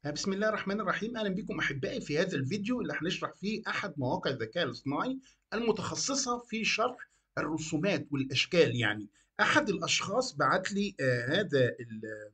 بسم الله الرحمن الرحيم اهلا بكم احبائي في هذا الفيديو اللي هنشرح فيه احد مواقع الذكاء الاصطناعي المتخصصه في شرح الرسومات والاشكال يعني احد الاشخاص بعت لي آه هذا ال-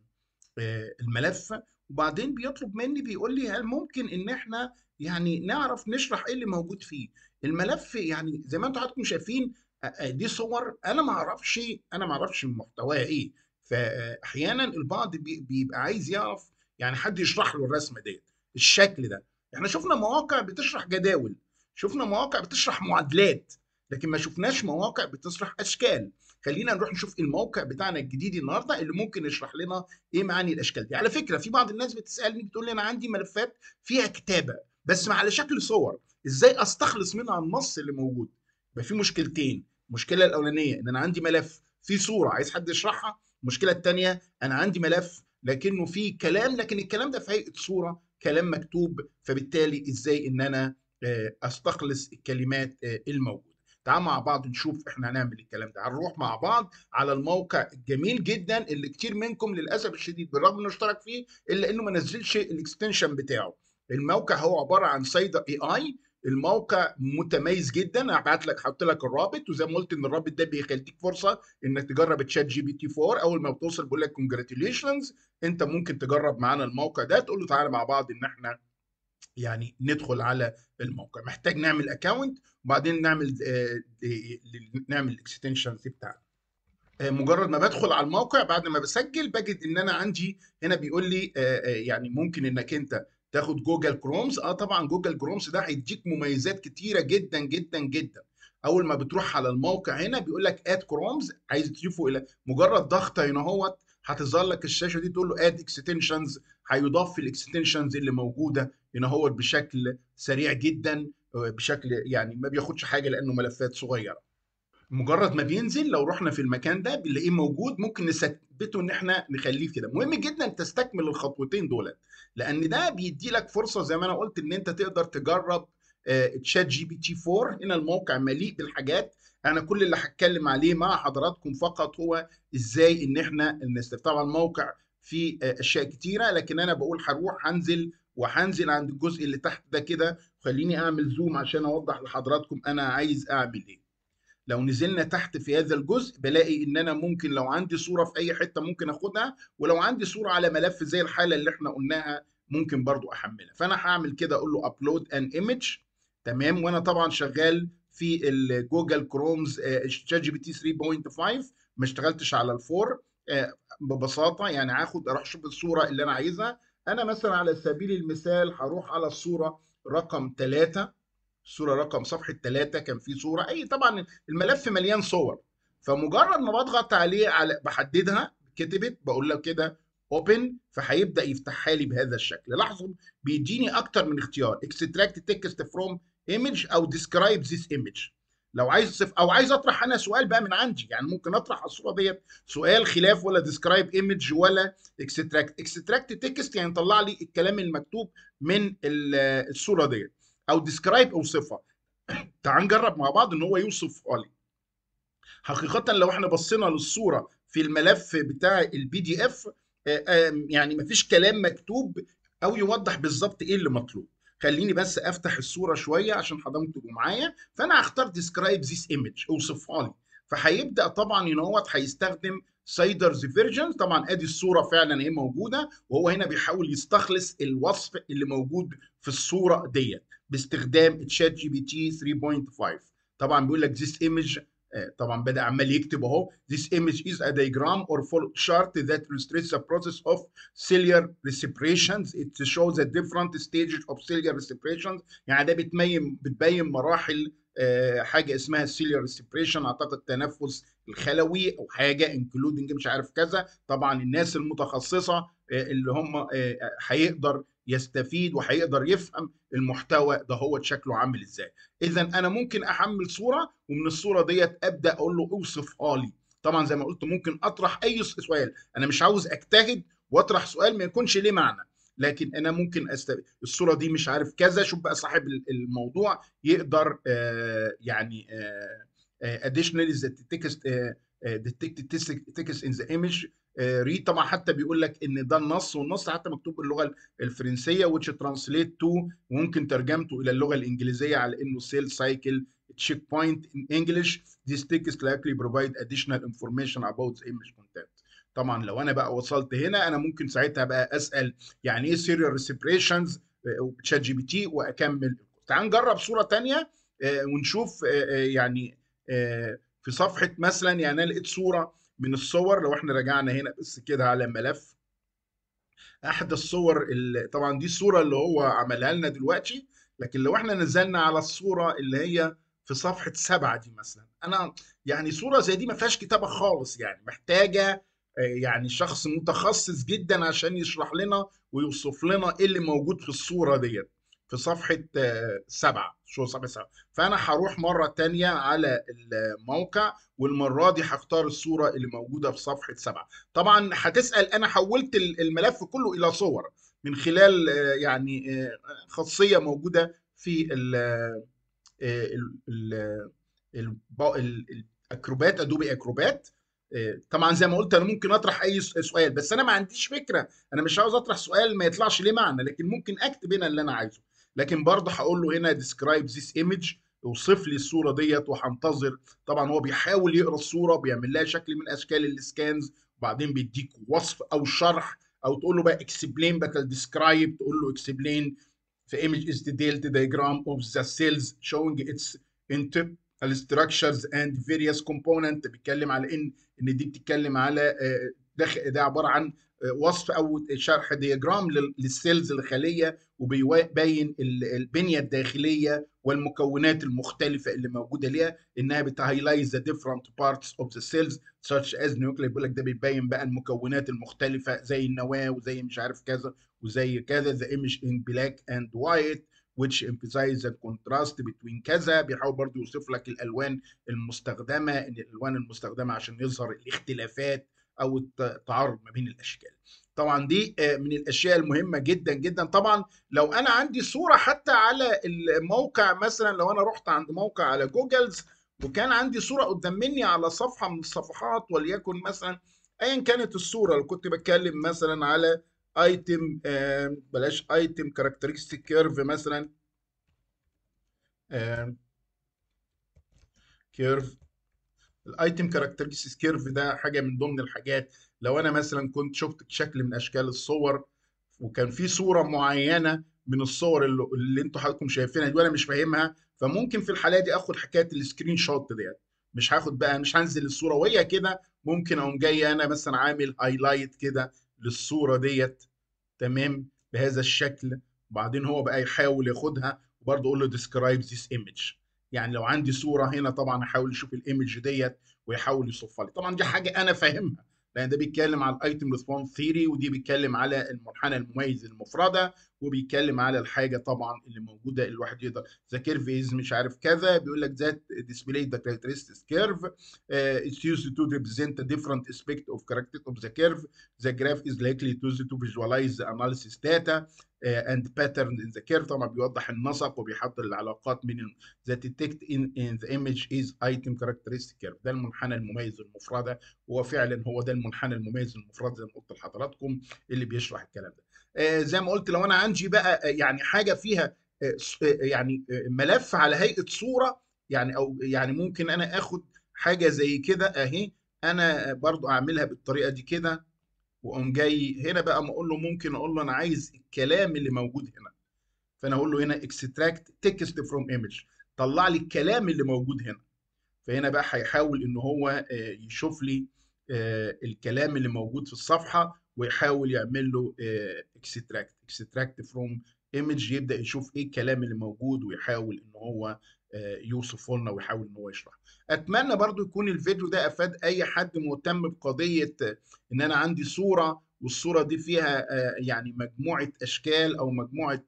آه الملف وبعدين بيطلب مني بيقول لي هل ممكن ان احنا يعني نعرف نشرح ايه اللي موجود فيه الملف يعني زي ما انتم حضراتكم شايفين آه، آه، دي صور انا ما اعرفش انا ما اعرفش محتواها ايه فاحيانا البعض بي- بيبقى عايز يعرف يعني حد يشرح له الرسمه ديت الشكل ده احنا شفنا مواقع بتشرح جداول شفنا مواقع بتشرح معادلات لكن ما شفناش مواقع بتشرح اشكال خلينا نروح نشوف الموقع بتاعنا الجديد النهارده اللي ممكن يشرح لنا ايه معاني الاشكال دي على فكره في بعض الناس بتسالني بتقول لي انا عندي ملفات فيها كتابه بس على شكل صور ازاي استخلص منها النص اللي موجود يبقى في مشكلتين المشكله الاولانيه ان انا عندي ملف فيه صوره عايز حد يشرحها المشكله الثانيه انا عندي ملف لكنه فيه كلام لكن الكلام ده في هيئه صوره كلام مكتوب فبالتالي ازاي ان انا آه، استخلص الكلمات آه، الموجوده تعال مع بعض نشوف احنا هنعمل الكلام ده هنروح مع بعض على الموقع الجميل جدا اللي كتير منكم للاسف الشديد بالرغم انه اشترك فيه الا انه ما نزلش الاكستنشن بتاعه الموقع هو عباره عن سايدر اي اي الموقع متميز جدا هبعت لك هحط لك الرابط وزي ما قلت ان الرابط ده بيخليك فرصه انك تجرب تشات جي بي تي 4 اول ما بتوصل بيقول لك كونجراتيليشنز انت ممكن تجرب معانا الموقع ده تقول له تعالى مع بعض ان احنا يعني ندخل على الموقع محتاج نعمل اكونت وبعدين نعمل آه، آه، نعمل الاكستنشنز بتاعنا آه، مجرد ما بدخل على الموقع بعد ما بسجل بجد ان انا عندي هنا بيقول لي آه، آه، يعني ممكن انك انت تاخد جوجل كرومز اه طبعا جوجل كرومز ده هيديك مميزات كتيره جدا جدا جدا اول ما بتروح على الموقع هنا بيقول لك اد كرومز عايز تضيفه الى مجرد ضغط هنا اهوت هتظهر لك الشاشه دي تقول له اد اكستنشنز هيضاف في الاكستنشنز اللي موجوده هنا هو بشكل سريع جدا آه، بشكل يعني ما بياخدش حاجه لانه ملفات صغيره مجرد ما بينزل لو رحنا في المكان ده بنلاقيه موجود ممكن نثبته ان احنا نخليه كده مهم جدا تستكمل الخطوتين دول لان ده بيدي لك فرصه زي ما انا قلت ان انت تقدر تجرب آه، تشات جي بي تي 4 هنا الموقع مليء بالحاجات انا كل اللي هتكلم عليه مع حضراتكم فقط هو ازاي ان احنا نستفيد طبعا الموقع فيه آه، اشياء كتيره لكن انا بقول هروح هنزل وهنزل عند الجزء اللي تحت ده كده خليني اعمل زوم عشان اوضح لحضراتكم انا عايز اعمل ايه لو نزلنا تحت في هذا الجزء بلاقي ان انا ممكن لو عندي صوره في اي حته ممكن اخدها ولو عندي صوره على ملف زي الحاله اللي احنا قلناها ممكن برضو احملها فانا هعمل كده اقول له ابلود ان ايمج تمام وانا طبعا شغال في الجوجل كرومز شات جي بي تي 3.5 ما اشتغلتش على الفور آه، ببساطه يعني هاخد اروح اشوف الصوره اللي انا عايزها انا مثلا على سبيل المثال هروح على الصوره رقم 3 الصوره رقم صفحه 3 كان في صوره اي طبعا الملف مليان صور فمجرد ما بضغط عليه على بحددها كتبت بقول له كده اوبن فهيبدا يفتحها لي بهذا الشكل لاحظوا بيديني اكتر من اختيار اكستراكت تكست فروم ايمج او ديسكرايب ذيس ايمج لو عايز صف او عايز اطرح انا سؤال بقى من عندي يعني ممكن اطرح على الصوره ديت سؤال خلاف ولا ديسكرايب ايمج ولا اكستراكت اكستراكت تكست يعني طلع لي الكلام المكتوب من ال- الصوره ديت او ديسكرايب اوصفها تعال نجرب مع بعض ان هو يوصفها لي حقيقة لو احنا بصينا للصورة في الملف بتاع البي دي اف يعني مفيش كلام مكتوب او يوضح بالظبط ايه اللي مطلوب خليني بس افتح الصورة شوية عشان حضرتك تبقوا معايا فانا هختار ديسكرايب ذيس ايمج اوصفها لي فهيبدا طبعا ان هو هيستخدم سايدرز فيرجن طبعا ادي الصوره فعلا اهي موجوده وهو هنا بيحاول يستخلص الوصف اللي موجود في الصوره ديت باستخدام تشات جي بي تي 3.5 طبعا بيقول لك this image آه، طبعا بدا عمال يكتب اهو this image is a diagram or flow chart that illustrates the process of cellular respirations it shows the different stages of cellular respirations يعني ده بتبين بتبين مراحل آه، حاجه اسمها cellular respiration اعتقد تنفس الخلوي او حاجه including مش عارف كذا طبعا الناس المتخصصه آه، اللي هم آه، هيقدر يستفيد وهيقدر يفهم المحتوى ده هو شكله عامل ازاي اذا انا ممكن احمل صوره ومن الصوره ديت ابدا اقول له اوصفها لي طبعا زي ما قلت ممكن اطرح اي سؤال انا مش عاوز اجتهد واطرح سؤال ما يكونش ليه معنى لكن انا ممكن أست... الصوره دي مش عارف كذا شوف بقى صاحب الموضوع يقدر آه يعني آه additionally the text uh, detected text in the image ريد طبعا حتى بيقول لك ان ده النص والنص حتى مكتوب باللغه الفرنسيه which translate to وممكن ترجمته الى اللغه الانجليزيه على انه سيل سايكل تشيك بوينت in English this text likely provide additional information about the image content طبعا لو انا بقى وصلت هنا انا ممكن ساعتها بقى اسال يعني ايه سيريال ريسبريشنز تشات جي بي تي واكمل تعال نجرب صوره ثانيه ونشوف يعني في صفحه مثلا يعني انا لقيت صوره من الصور لو احنا رجعنا هنا بس كده على ملف احد الصور اللي طبعا دي الصوره اللي هو عملها لنا دلوقتي لكن لو احنا نزلنا على الصوره اللي هي في صفحه سبعه دي مثلا انا يعني صوره زي دي ما فيهاش كتابه خالص يعني محتاجه يعني شخص متخصص جدا عشان يشرح لنا ويوصف لنا ايه اللي موجود في الصوره ديت في صفحه سبعه شو صفحه سبعه فانا هروح مره تانية على الموقع والمره دي هختار الصوره اللي موجوده في صفحه سبعه طبعا هتسال انا حولت الملف كله الى صور من خلال يعني خاصيه موجوده في ال ال الاكروبات ادوبي اكروبات طبعا زي ما قلت انا ممكن اطرح اي سؤال بس انا ما عنديش فكره انا مش عاوز اطرح سؤال ما يطلعش ليه معنى لكن ممكن اكتب هنا اللي انا عايزه لكن برضه هقول له هنا describe this image اوصف لي الصوره ديت وهنتظر طبعا هو بيحاول يقرا الصوره بيعمل لها شكل من اشكال السكانز وبعدين بيديك وصف او شرح او تقول له بقى explain بدل describe تقول له explain the image is detailed diagram of the cells showing its structures and various component بيتكلم على ان ان دي بتتكلم على ده ده عباره عن وصف او شرح دياجرام للسيلز الخليه وبيبين البنيه الداخليه والمكونات المختلفه اللي موجوده ليها انها بتهايلايز ذا different parts of the cells such as nuclear بيقول لك ده بيبين بقى المكونات المختلفه زي النواه وزي مش عارف كذا وزي كذا the image in black and white which emphasize the contrast between كذا بيحاول برضه يوصف لك الالوان المستخدمه ان الالوان المستخدمه عشان يظهر الاختلافات او التعارض ما بين الاشكال طبعا دي من الاشياء المهمه جدا جدا طبعا لو انا عندي صوره حتى على الموقع مثلا لو انا رحت عند موقع على جوجلز وكان عندي صوره قدام مني على صفحه من الصفحات وليكن مثلا ايا كانت الصوره اللي كنت بتكلم مثلا على ايتم بلاش ايتم كاركترستيك كيرف مثلا كيرف الايتم كاركترستيك كيرف ده حاجه من ضمن الحاجات لو انا مثلا كنت شفت شكل من اشكال الصور وكان في صوره معينه من الصور اللي, اللي انتوا حضراتكم شايفينها دي وانا مش فاهمها فممكن في الحاله دي اخد حكايه السكرين شوت ديت مش هاخد بقى مش هنزل الصوره وهي كده ممكن اقوم جاي انا مثلا عامل هايلايت كده للصوره ديت تمام بهذا الشكل وبعدين هو بقى يحاول ياخدها وبرضه اقول له ديسكرايب ذيس ايمج يعني لو عندي صوره هنا طبعا احاول اشوف الايمج ديت ويحاول يوصفها لي طبعا دي حاجه انا فاهمها لان ده بيتكلم على الايتم ريسبونس ثيري ودي بيتكلم على المنحنى المميز المفرده وبيتكلم على الحاجه طبعا اللي موجوده اللي الواحد يقدر ذا كيرف از مش عارف كذا بيقول لك ذات ديسبلاي ذا كاركترستكس كيرف اتس يوزد تو ريبريزنت ا ديفرنت اسبيكت اوف كاركتر اوف ذا كيرف ذا جراف از لايكلي تو تو فيجواليز اناليسيس داتا اند باترن ان ذا كيرف طبعا بيوضح النسق وبيحضر العلاقات من ذات ديتكت ان ان ذا ايمج از ايتم كاركترستيك كيرف ده المنحنى المميز المفرده هو فعلا هو ده المنحنى المميز المفرد زي ما قلت لحضراتكم اللي بيشرح الكلام ده آه زي ما قلت لو انا عندي بقى يعني حاجه فيها آه يعني ملف على هيئه صوره يعني او يعني ممكن انا اخد حاجه زي كده اهي انا برضو اعملها بالطريقه دي كده واقوم جاي هنا بقى ما اقول له ممكن اقول له انا عايز الكلام اللي موجود هنا فانا اقول له هنا اكستراكت تكست فروم ايمج طلع لي الكلام اللي موجود هنا فهنا بقى هيحاول ان هو يشوف لي الكلام اللي موجود في الصفحه ويحاول يعمل له اكستراكت اكستراكت فروم ايمج يبدا يشوف ايه الكلام اللي موجود ويحاول ان هو يوصفه لنا ويحاول ان هو يشرح اتمنى برضو يكون الفيديو ده افاد اي حد مهتم بقضيه ان انا عندي صوره والصوره دي فيها يعني مجموعه اشكال او مجموعه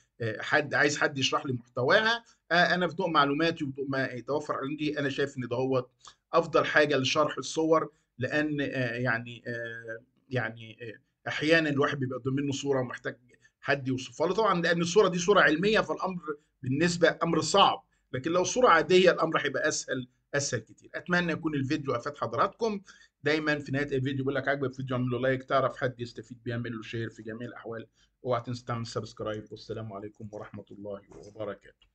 حد عايز حد يشرح لي محتواها انا في ضوء معلوماتي وضوء ما يتوفر عندي انا شايف ان ده هو افضل حاجه لشرح الصور لان يعني يعني احيانا الواحد بيبقى قدام منه صوره محتاج حد يوصفها له طبعا لان الصوره دي صوره علميه فالامر بالنسبه امر صعب لكن لو صوره عاديه الامر هيبقى اسهل اسهل كتير اتمنى يكون الفيديو افاد حضراتكم دايما في نهايه الفيديو بقول لك عجبك الفيديو اعمل له لايك تعرف حد يستفيد بيعمل له شير في جميع الاحوال اوعى تنسى تعمل سبسكرايب والسلام عليكم ورحمه الله وبركاته